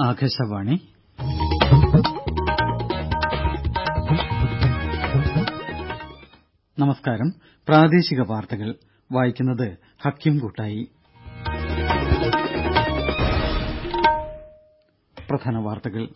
ആകാശവാണി നമസ്കാരം പ്രാദേശിക വാർത്തകൾ വായിക്കുന്നത് ഹക്കീം കൂട്ടായി പ്രധാന വാർത്തകൾ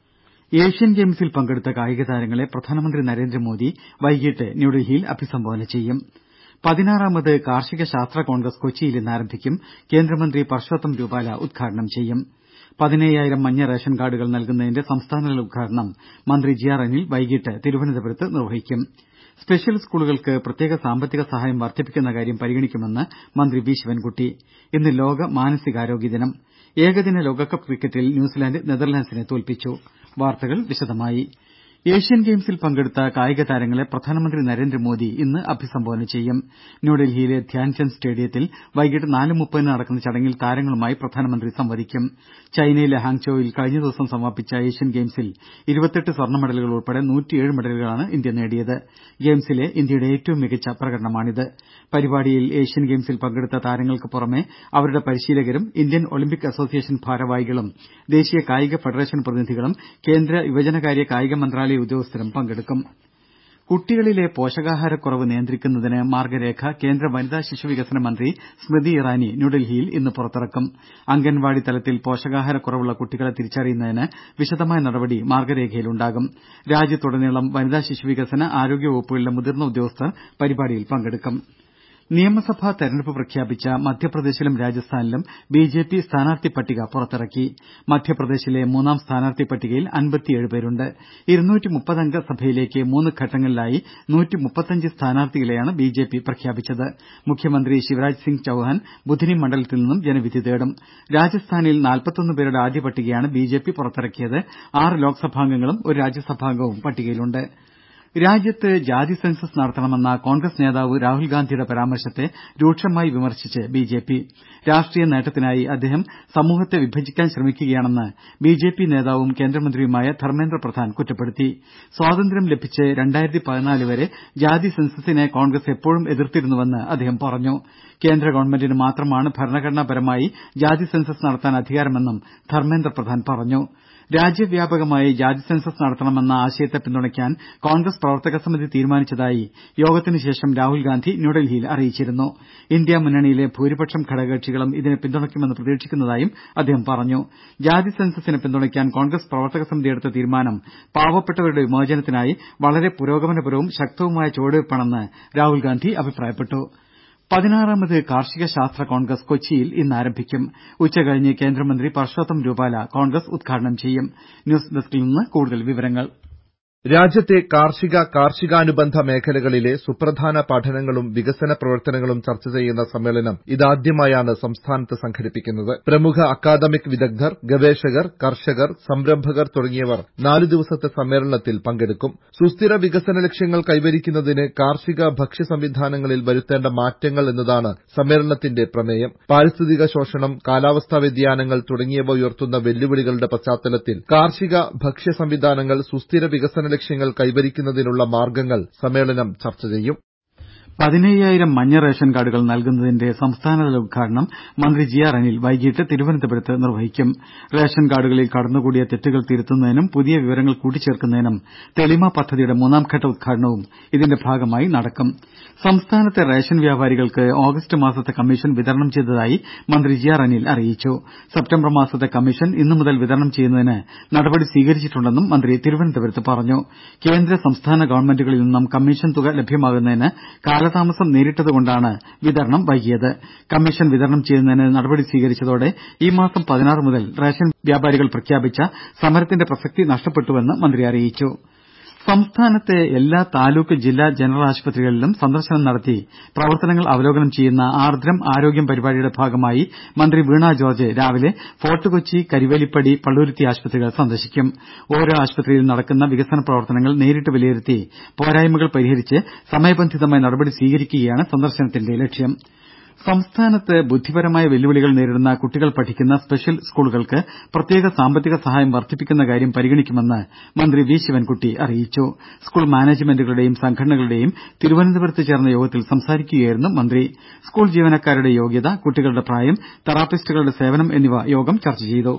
ഏഷ്യൻ ഗെയിംസിൽ പങ്കെടുത്ത കായിക താരങ്ങളെ പ്രധാനമന്ത്രി നരേന്ദ്രമോദി വൈകിട്ട് ന്യൂഡൽഹിയിൽ അഭിസംബോധന ചെയ്യും പതിനാറാമത് കാർഷിക ശാസ്ത്ര കോൺഗ്രസ് കൊച്ചിയിൽ ഇന്ന് ആരംഭിക്കും കേന്ദ്രമന്ത്രി പർഷോത്തം രൂപാല ഉദ്ഘാടനം ചെയ്യും പതിനയ്യായിരം മഞ്ഞ റേഷൻ കാർഡുകൾ നൽകുന്നതിന്റെ സംസ്ഥാനതല ഉദ്ഘാടനം മന്ത്രി ജി ആർ അനിൽ വൈകിട്ട് തിരുവനന്തപുരത്ത് നിർവഹിക്കും സ്പെഷ്യൽ സ്കൂളുകൾക്ക് പ്രത്യേക സാമ്പത്തിക സഹായം വർദ്ധിപ്പിക്കുന്ന കാര്യം പരിഗണിക്കുമെന്ന് മന്ത്രി വി ശിവൻകുട്ടി ഇന്ന് ലോക മാനസികാരോഗ്യ ദിനം ഏകദിന ലോകകപ്പ് ക്രിക്കറ്റിൽ ന്യൂസിലാന്റ് നെതർലാൻഡ്സിനെ തോൽപ്പിച്ചു വാർത്തകൾ വിശദമായി ഏഷ്യൻ ഗെയിംസിൽ പങ്കെടുത്ത കായിക താരങ്ങളെ പ്രധാനമന്ത്രി നരേന്ദ്രമോദി ഇന്ന് അഭിസംബോധന ചെയ്യും ന്യൂഡൽഹിയിലെ ധ്യാൻചന്ദ് സ്റ്റേഡിയത്തിൽ വൈകിട്ട് നാല് മുപ്പതിന് നടക്കുന്ന ചടങ്ങിൽ താരങ്ങളുമായി പ്രധാനമന്ത്രി സംവദിക്കും ചൈനയിലെ ഹാങ്ചോയിൽ കഴിഞ്ഞ ദിവസം സമാപിച്ച ഏഷ്യൻ ഗെയിംസിൽ ഇരുപത്തെട്ട് സ്വർണ്ണ മെഡലുകൾ ഉൾപ്പെടെ നൂറ്റിയേഴ് മെഡലുകളാണ് ഇന്ത്യ നേടിയത് ഗെയിംസിലെ ഇന്ത്യയുടെ ഏറ്റവും മികച്ച പ്രകടനമാണിത് പരിപാടിയിൽ ഏഷ്യൻ ഗെയിംസിൽ പങ്കെടുത്ത താരങ്ങൾക്ക് പുറമെ അവരുടെ പരിശീലകരും ഇന്ത്യൻ ഒളിമ്പിക് അസോസിയേഷൻ ഭാരവാഹികളും ദേശീയ കായിക ഫെഡറേഷൻ പ്രതിനിധികളും കേന്ദ്ര യുവജനകാര്യ കായിക മന്ത്രാലയ ഉദ്യോഗസ്ഥരും പങ്കെടുക്കും കുട്ടികളിലെ പോഷകാഹാരക്കുറവ് നിയന്ത്രിക്കുന്നതിന് മാർഗരേഖ കേന്ദ്ര വനിതാ ശിശുവികസന മന്ത്രി സ്മൃതി ഇറാനി ന്യൂഡൽഹിയിൽ ഇന്ന് പുറത്തിറക്കും അംഗൻവാടി തലത്തിൽ പോഷകാഹാരക്കുറവുള്ള കുട്ടികളെ തിരിച്ചറിയുന്നതിന് വിശദമായ നടപടി മാർഗരേഖയിലുണ്ടാകും രാജ്യത്തുടനീളം വനിതാ ശിശുവികസന ആരോഗ്യ വകുപ്പുകളിലെ മുതിർന്ന ഉദ്യോഗസ്ഥർ പരിപാടിയിൽ പങ്കെടുക്കും നിയമസഭാ തെരഞ്ഞെടുപ്പ് പ്രഖ്യാപിച്ച മധ്യപ്രദേശിലും രാജസ്ഥാനിലും ബി ജെ പി സ്ഥാനാർത്ഥി പട്ടിക പുറത്തിറക്കി മധ്യപ്രദേശിലെ മൂന്നാം സ്ഥാനാർത്ഥി പട്ടികയിൽ അൻപത്തിയേഴ് പേരുണ്ട് ഇരുന്നൂറ്റിമുപ്പതംഗ സഭയിലേക്ക് മൂന്ന് ഘട്ടങ്ങളിലായി നൂറ്റിമുപ്പത്തഞ്ച് സ്ഥാനാർത്ഥികളെയാണ് ബി ജെ പി പ്രഖ്യാപിച്ചത് മുഖ്യമന്ത്രി ശിവരാജ് സിംഗ് ചൌഹാൻ ബുധനി മണ്ഡലത്തിൽ നിന്നും ജനവിധി തേടും രാജസ്ഥാനിൽ നാൽപ്പത്തൊന്ന് പേരുടെ ആദ്യ പട്ടികയാണ് ബി ജെ പി പുറത്തിറക്കിയത് ആറ് ലോക്സഭാംഗങ്ങളും ഒരു രാജ്യസഭാംഗവും പട്ടികയിലുണ്ട് രാജ്യത്ത് ജാതി സെൻസസ് നടത്തണമെന്ന കോൺഗ്രസ് നേതാവ് രാഹുൽ ഗാന്ധിയുടെ പരാമർശത്തെ രൂക്ഷമായി വിമർശിച്ച് ബി ജെ പി രാഷ്ട്രീയ നേട്ടത്തിനായി അദ്ദേഹം സമൂഹത്തെ വിഭജിക്കാൻ ശ്രമിക്കുകയാണെന്ന് ബി ജെ പി നേതാവും കേന്ദ്രമന്ത്രിയുമായ ധർമ്മേന്ദ്ര പ്രധാൻ കുറ്റപ്പെടുത്തി സ്വാതന്ത്ര്യം ലഭിച്ച് രണ്ടായിരത്തി പതിനാല് വരെ ജാതി സെൻസസിനെ കോൺഗ്രസ് എപ്പോഴും എതിർത്തിരുന്നുവെന്ന് അദ്ദേഹം പറഞ്ഞു കേന്ദ്ര ഗവൺമെന്റിന് മാത്രമാണ് ഭരണഘടനാപരമായി ജാതി സെൻസസ് നടത്താൻ അധികാരമെന്നും ധർമ്മേന്ദ്ര പ്രധാൻ പറഞ്ഞു രാജ്യവ്യാപകമായി ജാതി സെൻസസ് നടത്തണമെന്ന ആശയത്തെ പിന്തുണയ്ക്കാൻ കോൺഗ്രസ് പ്രവർത്തക സമിതി തീരുമാനിച്ചതായി യോഗത്തിനു ശേഷം രാഹുൽ ഗാന്ധി ന്യൂഡൽഹിയിൽ അറിയിച്ചിരുന്നു ഇന്ത്യ മുന്നണിയിലെ ഭൂരിപക്ഷം ഘടകകക്ഷികളും ഇതിനെ പിന്തുണയ്ക്കുമെന്ന് പ്രതീക്ഷിക്കുന്നതായും അദ്ദേഹം പറഞ്ഞു ജാതി സെൻസസിനെ പിന്തുണയ്ക്കാൻ കോൺഗ്രസ് പ്രവർത്തക സമിതി എടുത്ത തീരുമാനം പാവപ്പെട്ടവരുടെ വിമോചനത്തിനായി വളരെ പുരോഗമനപരവും ശക്തവുമായ ചുവടുവയ്പാണെന്ന് രാഹുൽ ഗാന്ധി അഭിപ്രായപ്പെട്ടു പതിനാറാമത് കാർഷിക ശാസ്ത്ര കോൺഗ്രസ് കൊച്ചിയിൽ ഇന്ന് ആരംഭിക്കും ഉച്ചകഴിഞ്ഞ് കേന്ദ്രമന്ത്രി പർഷോത്തം രൂപാല കോൺഗ്രസ് ഉദ്ഘാടനം ചെയ്യും ന്യൂസ് ഡെസ്കിൽ നിന്ന് കൂടുതൽ വിവരങ്ങൾ രാജ്യത്തെ കാർഷിക കാർഷികാനുബന്ധ മേഖലകളിലെ സുപ്രധാന പഠനങ്ങളും വികസന പ്രവർത്തനങ്ങളും ചർച്ച ചെയ്യുന്ന സമ്മേളനം ഇതാദ്യമായാണ് സംസ്ഥാനത്ത് സംഘടിപ്പിക്കുന്നത് പ്രമുഖ അക്കാദമിക് വിദഗ്ധർ ഗവേഷകർ കർഷകർ സംരംഭകർ തുടങ്ങിയവർ നാലു ദിവസത്തെ സമ്മേളനത്തിൽ പങ്കെടുക്കും സുസ്ഥിര വികസന ലക്ഷ്യങ്ങൾ കൈവരിക്കുന്നതിന് കാർഷിക ഭക്ഷ്യ സംവിധാനങ്ങളിൽ വരുത്തേണ്ട മാറ്റങ്ങൾ എന്നതാണ് സമ്മേളനത്തിന്റെ പ്രമേയം പാരിസ്ഥിതിക ശോഷണം കാലാവസ്ഥാ വ്യതിയാനങ്ങൾ തുടങ്ങിയവ ഉയർത്തുന്ന വെല്ലുവിളികളുടെ പശ്ചാത്തലത്തിൽ കാർഷിക ഭക്ഷ്യ സംവിധാനങ്ങൾ സുസ്ഥിര വികസന ലക്ഷ്യങ്ങൾ കൈവരിക്കുന്നതിനുള്ള മാർഗ്ഗങ്ങൾ സമ്മേളനം ചർച്ച ചെയ്യും പതിനയ്യായിരം മഞ്ഞ റേഷൻ കാർഡുകൾ നൽകുന്നതിന്റെ സംസ്ഥാനതല ഉദ്ഘാടനം മന്ത്രി ജി ആർ അനിൽ വൈകിട്ട് തിരുവനന്തപുരത്ത് നിർവഹിക്കും റേഷൻ കാർഡുകളിൽ കടന്നുകൂടിയ തെറ്റുകൾ തിരുത്തുന്നതിനും പുതിയ വിവരങ്ങൾ കൂട്ടിച്ചേർക്കുന്നതിനും തെളിമ പദ്ധതിയുടെ മൂന്നാംഘട്ട ഉദ്ഘാടനവും ഇതിന്റെ ഭാഗമായി നടക്കും സംസ്ഥാനത്തെ റേഷൻ വ്യാപാരികൾക്ക് ഓഗസ്റ്റ് മാസത്തെ കമ്മീഷൻ വിതരണം ചെയ്തതായി മന്ത്രി ജി ആർ അനിൽ അറിയിച്ചു സെപ്റ്റംബർ മാസത്തെ കമ്മീഷൻ ഇന്നു മുതൽ വിതരണം ചെയ്യുന്നതിന് നടപടി സ്വീകരിച്ചിട്ടുണ്ടെന്നും മന്ത്രി തിരുവനന്തപുരത്ത് പറഞ്ഞു കേന്ദ്ര സംസ്ഥാന ഗവൺമെന്റുകളിൽ നിന്നും കമ്മീഷൻ തുക ലഭ്യമാകുന്നതിന് കാലതാമസം നേരിട്ടതുകൊണ്ടാണ് വിതരണം വൈകിയത് കമ്മീഷൻ വിതരണം ചെയ്യുന്നതിന് നടപടി സ്വീകരിച്ചതോടെ ഈ മാസം പതിനാറ് മുതൽ റേഷൻ വ്യാപാരികൾ പ്രഖ്യാപിച്ച സമരത്തിന്റെ പ്രസക്തി നഷ്ടപ്പെട്ടുവെന്ന് മന്ത്രി അറിയിച്ചു സംസ്ഥാനത്തെ എല്ലാ താലൂക്ക് ജില്ലാ ജനറൽ ആശുപത്രികളിലും സന്ദർശനം നടത്തി പ്രവർത്തനങ്ങൾ അവലോകനം ചെയ്യുന്ന ആർദ്രം ആരോഗ്യം പരിപാടിയുടെ ഭാഗമായി മന്ത്രി വീണ ജോർജ് രാവിലെ ഫോർട്ട് കൊച്ചി കരിവേലിപ്പടി പള്ളുരുത്തി ആശുപത്രികൾ സന്ദർശിക്കും ഓരോ ആശുപത്രിയിലും നടക്കുന്ന വികസന പ്രവർത്തനങ്ങൾ നേരിട്ട് വിലയിരുത്തി പോരായ്മകൾ പരിഹരിച്ച് സമയബന്ധിതമായി നടപടി സ്വീകരിക്കുകയാണ് സന്ദർശനത്തിന്റെ ലക്ഷ്യം സംസ്ഥാനത്ത് ബുദ്ധിപരമായ വെല്ലുവിളികൾ നേരിടുന്ന കുട്ടികൾ പഠിക്കുന്ന സ്പെഷ്യൽ സ്കൂളുകൾക്ക് പ്രത്യേക സാമ്പത്തിക സഹായം വർദ്ധിപ്പിക്കുന്ന കാര്യം പരിഗണിക്കുമെന്ന് മന്ത്രി വി ശിവൻകുട്ടി അറിയിച്ചു സ്കൂൾ മാനേജ്മെന്റുകളുടെയും സംഘടനകളുടെയും തിരുവനന്തപുരത്ത് ചേർന്ന യോഗത്തിൽ സംസാരിക്കുകയായിരുന്നു മന്ത്രി സ്കൂൾ ജീവനക്കാരുടെ യോഗ്യത കുട്ടികളുടെ പ്രായം തെറാപ്പിസ്റ്റുകളുടെ സേവനം എന്നിവ യോഗം ചർച്ച ചെയ്തു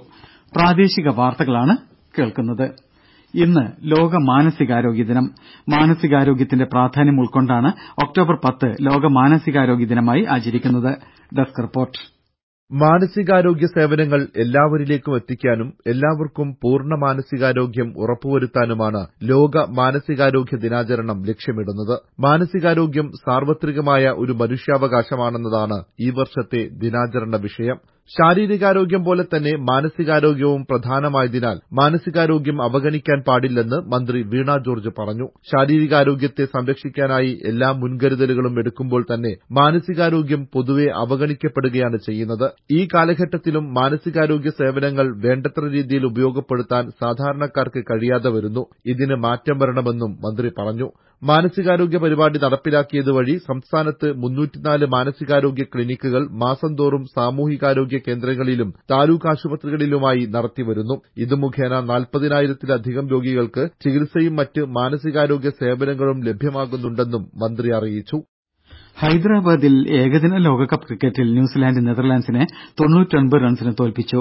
പ്രാദേശിക വാർത്തകളാണ് കേൾക്കുന്നത് ഇന്ന് ലോക മാനസികാരോഗ്യ ദിനം മാനസികാരോഗ്യത്തിന്റെ പ്രാധാന്യം ഉൾക്കൊണ്ടാണ് ഒക്ടോബർ പത്ത് ലോക മാനസികാരോഗ്യ ദിനമായി ആചരിക്കുന്നത് ഡെസ്ക് റിപ്പോർട്ട് മാനസികാരോഗ്യ സേവനങ്ങൾ എല്ലാവരിലേക്കും എത്തിക്കാനും എല്ലാവർക്കും പൂർണ്ണ മാനസികാരോഗ്യം ഉറപ്പുവരുത്താനുമാണ് ലോക മാനസികാരോഗ്യ ദിനാചരണം ലക്ഷ്യമിടുന്നത് മാനസികാരോഗ്യം സാർവത്രികമായ ഒരു മനുഷ്യാവകാശമാണെന്നതാണ് ഈ വർഷത്തെ ദിനാചരണ വിഷയം ശാരീരികാരോഗ്യം പോലെ തന്നെ മാനസികാരോഗ്യവും പ്രധാനമായതിനാൽ മാനസികാരോഗ്യം അവഗണിക്കാൻ പാടില്ലെന്ന് മന്ത്രി വീണ ജോർജ് പറഞ്ഞു ശാരീരികാരോഗ്യത്തെ സംരക്ഷിക്കാനായി എല്ലാ മുൻകരുതലുകളും എടുക്കുമ്പോൾ തന്നെ മാനസികാരോഗ്യം പൊതുവെ അവഗണിക്കപ്പെടുകയാണ് ചെയ്യുന്നത് ഈ കാലഘട്ടത്തിലും മാനസികാരോഗ്യ സേവനങ്ങൾ വേണ്ടത്ര രീതിയിൽ ഉപയോഗപ്പെടുത്താൻ സാധാരണക്കാർക്ക് കഴിയാതെ വരുന്നു ഇതിന് മാറ്റം വരണമെന്നും മന്ത്രി പറഞ്ഞു മാനസികാരോഗ്യ പരിപാടി നടപ്പിലാക്കിയത് വഴി സംസ്ഥാനത്ത് മുന്നൂറ്റിനാല് മാനസികാരോഗ്യ ക്ലിനിക്കുകൾ മാസം തോറും സാമൂഹികാരോഗ്യ കേന്ദ്രങ്ങളിലും താലൂക്ക് ആശുപത്രികളിലുമായി നടത്തിവരുന്നു ഇത് മുഖേന നാൽപ്പതിനായിരത്തിലധികം രോഗികൾക്ക് ചികിത്സയും മറ്റ് മാനസികാരോഗ്യ സേവനങ്ങളും ലഭ്യമാകുന്നുണ്ടെന്നും മന്ത്രി അറിയിച്ചു ഹൈദരാബാദിൽ ഏകദിന ലോകകപ്പ് ക്രിക്കറ്റിൽ ന്യൂസിലാന്റ് നെതർലാൻഡ്സിനെ തൊണ്ണൂറ്റൊൻപത് റൺസിന് തോൽപ്പിച്ചു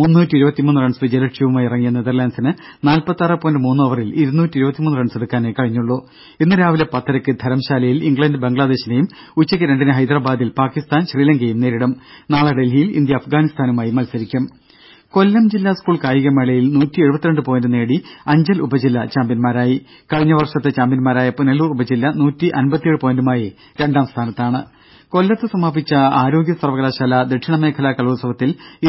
റൺസ് വിജയലക്ഷ്യവുമായി ഇറങ്ങിയ നെതർലാൻഡ്സിന് ഓവറിൽ റൺസെടുക്കാനേ കഴിഞ്ഞുള്ളൂ ഇന്ന് രാവിലെ പത്തരയ്ക്ക് ധരംശാലയിൽ ഇംഗ്ലണ്ട് ബംഗ്ലാദേശിനെയും ഉച്ചയ്ക്ക് രണ്ടിന് ഹൈദരാബാദിൽ പാകിസ്ഥാൻ ശ്രീലങ്കയെയും നേരിടും നാളെ ഡൽഹിയിൽ ഇന്ത്യ അഫ്ഗാനിസ്ഥാനുമായി മത്സരിക്കും കൊല്ലം ജില്ലാ സ്കൂൾ കായികമേളയിൽ പോയിന്റ് നേടി അഞ്ചൽ ഉപജില്ല ചാമ്പ്യന്മാരായി കഴിഞ്ഞ വർഷത്തെ ചാമ്പ്യന്മാരായ പുനലൂർ ഉപജില്ല പോയിന്റുമായി രണ്ടാം സ്ഥാനത്താണ് കൊല്ലത്ത് സമാപിച്ച ആരോഗ്യ സർവകലാശാല ദക്ഷിണമേഖലാ കലോത്സവത്തിൽ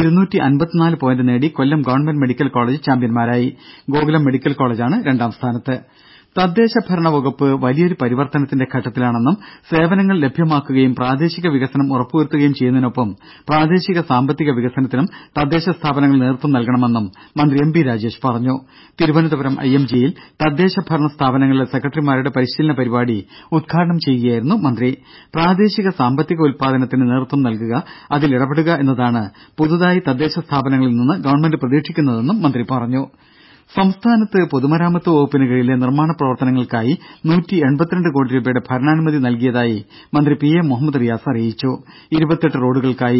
പോയിന്റ് നേടി കൊല്ലം ഗവൺമെന്റ് മെഡിക്കൽ കോളജ് ചാമ്പ്യന്മാരായി ഗോകുലം മെഡിക്കൽ കോളജാണ് രണ്ടാം സ്ഥാനത്ത് തദ്ദേശ ഭരണ വകുപ്പ് വലിയൊരു പരിവർത്തനത്തിന്റെ ഘട്ടത്തിലാണെന്നും സേവനങ്ങൾ ലഭ്യമാക്കുകയും പ്രാദേശിക വികസനം ഉറപ്പുവരുത്തുകയും ചെയ്യുന്നതിനൊപ്പം പ്രാദേശിക സാമ്പത്തിക വികസനത്തിനും തദ്ദേശ സ്ഥാപനങ്ങൾ നേതൃത്വം നൽകണമെന്നും മന്ത്രി എം ബി രാജേഷ് പറഞ്ഞു തിരുവനന്തപുരം ഐ എം ജിയിൽ തദ്ദേശ ഭരണ സ്ഥാപനങ്ങളിലെ സെക്രട്ടറിമാരുടെ പരിശീലന പരിപാടി ഉദ്ഘാടനം ചെയ്യുകയായിരുന്നു മന്ത്രി പ്രാദേശിക സാമ്പത്തിക ഉൽപാദനത്തിന് നേതൃത്വം നൽകുക അതിൽ ഇടപെടുക എന്നതാണ് പുതുതായി തദ്ദേശ സ്ഥാപനങ്ങളിൽ നിന്ന് ഗവൺമെന്റ് പ്രതീക്ഷിക്കുന്നതെന്നും മന്ത്രി പറഞ്ഞു സംസ്ഥാനത്ത് പൊതുമരാമത്ത് വകുപ്പിന് കീഴിലെ നിർമ്മാണ പ്രവർത്തനങ്ങൾക്കായി കോടി രൂപയുടെ ഭരണാനുമതി നൽകിയതായി മന്ത്രി പി എ മുഹമ്മദ് റിയാസ് അറിയിച്ചു ഇരുപത്തെട്ട് റോഡുകൾക്കായി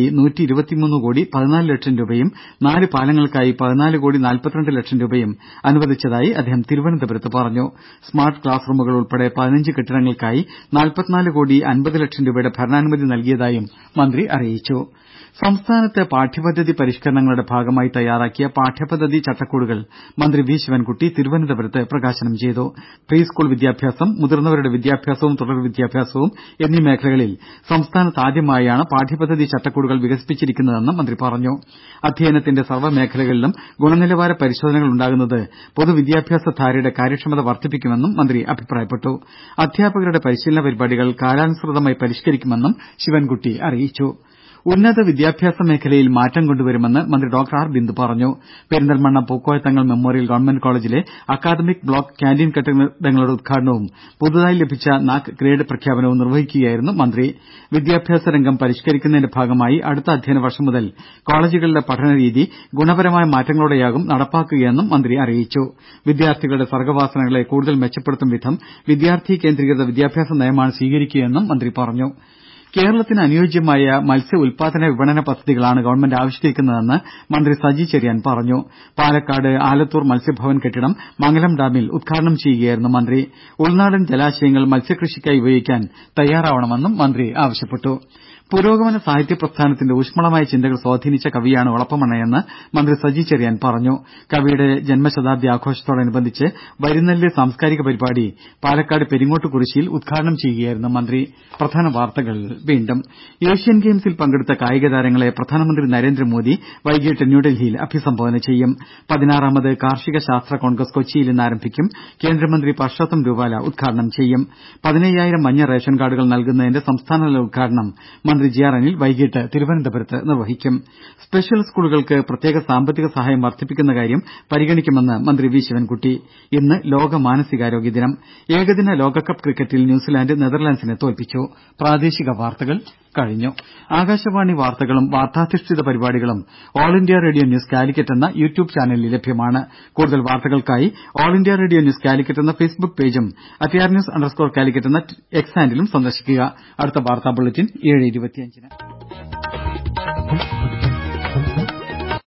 കോടി പതിനാല് ലക്ഷം രൂപയും നാല് പാലങ്ങൾക്കായി പതിനാല് കോടി നാൽപ്പത്തിരണ്ട് ലക്ഷം രൂപയും അനുവദിച്ചതായി അദ്ദേഹം തിരുവനന്തപുരത്ത് പറഞ്ഞു സ്മാർട്ട് ക്ലാസ് റൂമുകൾ ഉൾപ്പെടെ പതിനഞ്ച് കെട്ടിടങ്ങൾക്കായി നാൽപ്പത്തിനാല് കോടി അൻപത് ലക്ഷം രൂപയുടെ ഭരണാനുമതി നൽകിയതായും മന്ത്രി അറിയിച്ചു സംസ്ഥാനത്ത് പാഠ്യപദ്ധതി പരിഷ്കരണങ്ങളുടെ ഭാഗമായി തയ്യാറാക്കിയ പാഠ്യപദ്ധതി ചട്ടക്കൂടുകൾ മന്ത്രി വി ശിവൻകുട്ടി തിരുവനന്തപുരത്ത് പ്രകാശനം ചെയ്തു പ്രീ സ്കൂൾ വിദ്യാഭ്യാസം മുതിർന്നവരുടെ വിദ്യാഭ്യാസവും തുടർ വിദ്യാഭ്യാസവും എന്നീ മേഖലകളിൽ സംസ്ഥാനത്ത് ആദ്യമായാണ് പാഠ്യപദ്ധതി ചട്ടക്കൂടുകൾ വികസിപ്പിച്ചിരിക്കുന്നതെന്ന് മന്ത്രി പറഞ്ഞു അധ്യയനത്തിന്റെ സർവ്വ മേഖലകളിലും ഗുണനിലവാര പരിശോധനകൾ ഉണ്ടാകുന്നത് പൊതുവിദ്യാഭ്യാസ ധാരയുടെ കാര്യക്ഷമത വർദ്ധിപ്പിക്കുമെന്നും മന്ത്രി അഭിപ്രായപ്പെട്ടു അധ്യാപകരുടെ പരിശീലന പരിപാടികൾ കാലാനുസൃതമായി പരിഷ്കരിക്കുമെന്നും ശിവൻകുട്ടി അറിയിച്ചു ഉന്നത വിദ്യാഭ്യാസ മേഖലയിൽ മാറ്റം കൊണ്ടുവരുമെന്ന് മന്ത്രി ഡോക്ടർ ആർ ബിന്ദു പറഞ്ഞു പെരിന്തൽമണ്ണ പൂക്കോയത്തങ്ങൾ മെമ്മോറിയൽ ഗവൺമെന്റ് കോളജിലെ അക്കാദമിക് ബ്ലോക്ക് കാന്റീൻ കെട്ടിടങ്ങളുടെ ഉദ്ഘാടനവും പുതുതായി ലഭിച്ച നാക് ഗ്രേഡ് പ്രഖ്യാപനവും നിർവഹിക്കുകയായിരുന്നു മന്ത്രി വിദ്യാഭ്യാസ രംഗം പരിഷ്കരിക്കുന്നതിന്റെ ഭാഗമായി അടുത്ത അധ്യയന വർഷം മുതൽ കോളജുകളിലെ പഠനരീതി ഗുണപരമായ മാറ്റങ്ങളോടെയാകും നടപ്പാക്കുകയെന്നും മന്ത്രി അറിയിച്ചു വിദ്യാർത്ഥികളുടെ സർഗ്ഗവാസനകളെ കൂടുതൽ മെച്ചപ്പെടുത്തും വിധം വിദ്യാർത്ഥി കേന്ദ്രീകൃത വിദ്യാഭ്യാസ നയമാണ് സ്വീകരിക്കുകയെന്നും മന്ത്രി പറഞ്ഞു കേരളത്തിന് അനുയോജ്യമായ മത്സ്യ ഉൽപാദന വിപണന പദ്ധതികളാണ് ഗവൺമെന്റ് ആവിഷ്കരിക്കുന്നതെന്ന് മന്ത്രി സജി ചെറിയാൻ പറഞ്ഞു പാലക്കാട് ആലത്തൂർ മത്സ്യഭവൻ കെട്ടിടം മംഗലം ഡാമിൽ ഉദ്ഘാടനം ചെയ്യുകയായിരുന്നു മന്ത്രി ഉൾനാടൻ ജലാശയങ്ങൾ മത്സ്യകൃഷിക്കായി ഉപയോഗിക്കാൻ തയ്യാറാവണമെന്നും മന്ത്രി ആവശ്യപ്പെട്ടു പുരോഗമന സാഹിത്യ പ്രസ്ഥാനത്തിന്റെ ഊഷ്മളമായ ചിന്തകൾ സ്വാധീനിച്ച കവിയാണ് ഒളപ്പമണ്ണയെന്ന് മന്ത്രി സജി ചെറിയാൻ പറഞ്ഞു കവിയുടെ ജന്മശതാബ്ദി ആഘോഷത്തോടനുബന്ധിച്ച് വരിനെല്ല് സാംസ്കാരിക പരിപാടി പാലക്കാട് പെരിങ്ങോട്ട് കുറിശ്ശിയിൽ ഉദ്ഘാടനം ചെയ്യുകയായിരുന്നു മന്ത്രി പ്രധാന വാർത്തകൾ വീണ്ടും ഏഷ്യൻ ഗെയിംസിൽ പങ്കെടുത്ത കായിക താരങ്ങളെ പ്രധാനമന്ത്രി നരേന്ദ്രമോദി വൈകിട്ട് ന്യൂഡൽഹിയിൽ അഭിസംബോധന ചെയ്യും പതിനാറാമത് കാർഷിക ശാസ്ത്ര കോൺഗ്രസ് കൊച്ചിയിൽ ഇന്ന് ആരംഭിക്കും കേന്ദ്രമന്ത്രി പർഷോത്തം രൂപാല ഉദ്ഘാടനം ചെയ്യും പതിനയ്യായിരം മഞ്ഞ റേഷൻ കാർഡുകൾ നൽകുന്നതിന്റെ സംസ്ഥാനതല ഉദ്ഘാടനം മന്ത്രി ജി ആർ അനിൽ വൈകിട്ട് തിരുവനന്തപുരത്ത് നിർവഹിക്കും സ്പെഷ്യൽ സ്കൂളുകൾക്ക് പ്രത്യേക സാമ്പത്തിക സഹായം വർദ്ധിപ്പിക്കുന്ന കാര്യം പരിഗണിക്കുമെന്ന് മന്ത്രി വി ശിവൻകുട്ടി ഇന്ന് ലോക മാനസികാരോഗ്യ ദിനം ഏകദിന ലോകകപ്പ് ക്രിക്കറ്റിൽ ന്യൂസിലാന്റ് നെതർലാൻഡ്സിനെ തോൽപ്പിച്ചു പ്രാദേശിക വാർത്തകൾ കഴിഞ്ഞു ആകാശവാണി വാർത്തകളും വാർത്താധിഷ്ഠിത പരിപാടികളും All India Radio News Calicut എന്ന യൂട്യൂബ് ചാനലിൽ ലഭ്യമാണ് കൂടുതൽ വാർത്തകൾക്കായി All India Radio News Calicut എന്ന ഫേസ്ബുക്ക് പേജും at R News underscore Calicut എന്ന എക്സ് ഹാൻഡിലും സന്ദർശിക്കുക അടുത്ത വാർത്താ ബുള്ളറ്റിൻ ഏഴ് ഇരുപത്തിയഞ്ചിന്